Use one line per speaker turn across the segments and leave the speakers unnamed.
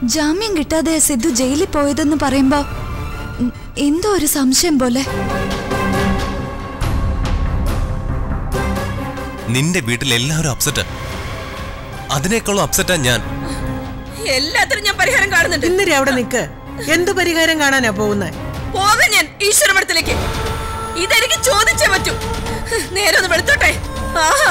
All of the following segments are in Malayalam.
ജാമ്യം കിട്ടാതെ സിദ്ധു ജയിലിൽ പോയതെന്ന് പറയുമ്പോ ഉം, എന്തോ ഒരു സംശയം പോലെ
നിന്റെ വീട്ടിൽ എല്ലാവരും അപ്സെറ്റ് അതിനേക്കാളും അപ്സെറ്റാ ഞാൻ
എല്ലാത്തിനും ഞാൻ പരിഹാരം കാണുന്നുണ്ട്
ഇന്നലെ അവിടെ നിക്ക് എന്ത് പരിഹാരം കാണാനാ പോകുന്നത്
പോകാൻ ഞാൻ ഈശ്വരമഠത്തിലേക്ക് ഇതെനിക്ക് ചോദിച്ചേ പറ്റൂ നേരെ ഒന്ന് വെളുത്തോട്ടെ ആഹാ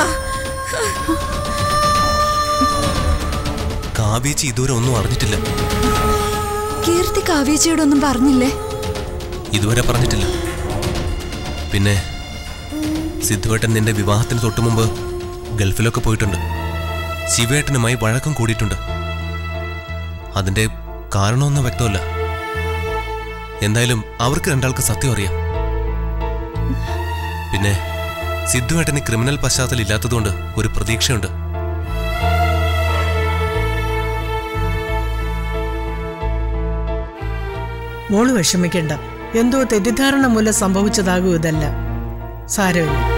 കാവേച്ചി ഇതുവരെ ഒന്നും അറിഞ്ഞിട്ടില്ല
കീർത്തി കാവ്യച്ചിയോടൊന്നും പറഞ്ഞില്ലേ
ഇതുവരെ പറഞ്ഞിട്ടില്ല പിന്നെ സിദ്ധുവേട്ടൻ നിന്റെ വിവാഹത്തിന് തൊട്ടു മുമ്പ് ഗൾഫിലൊക്കെ പോയിട്ടുണ്ട് ശിവേട്ടനുമായി വഴക്കം കൂടിയിട്ടുണ്ട് അതിന്റെ കാരണമൊന്നും വ്യക്തമല്ല എന്തായാലും അവർക്ക് രണ്ടാൾക്ക് സത്യം അറിയാം പിന്നെ സിദ്ധുവേട്ടന് ക്രിമിനൽ പശ്ചാത്തലം ഇല്ലാത്തതുകൊണ്ട് ഒരു പ്രതീക്ഷയുണ്ട്
മോള് വിഷമിക്കണ്ട എന്തോ തെറ്റിദ്ധാരണ മൂലം സംഭവിച്ചതാകും ഇതല്ല സാരമില്ല